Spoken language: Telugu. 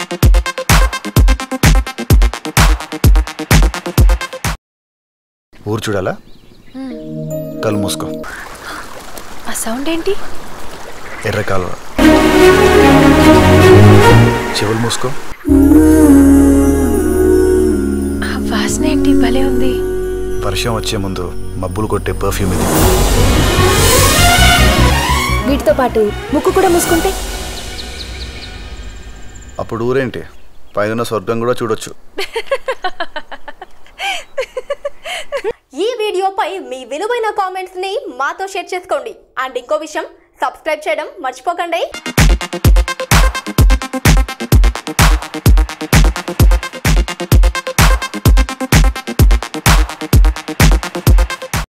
ఊరు చూడాలా కళ్ళు మూసుకో ఆ సౌండ్ ఏంటి ఎర్ర కాలువ చెవులు మూసుకో ఆ వాసన ఏంటి భలే ఉంది వర్షం వచ్చే ముందు మబ్బులు కొట్టే పర్ఫ్యూమ్ ఇది వీటితో పాటు ముక్కు కూడా మూసుకుంటే అప్పుడు ఊరేంటి పైన స్వర్గం కూడా చూడొచ్చు ఈ వీడియోపై మీ విలువైన కామెంట్స్ ని మాతో షేర్ చేసుకోండి అండ్ ఇంకో విషయం సబ్స్క్రైబ్ చేయడం మర్చిపోకండి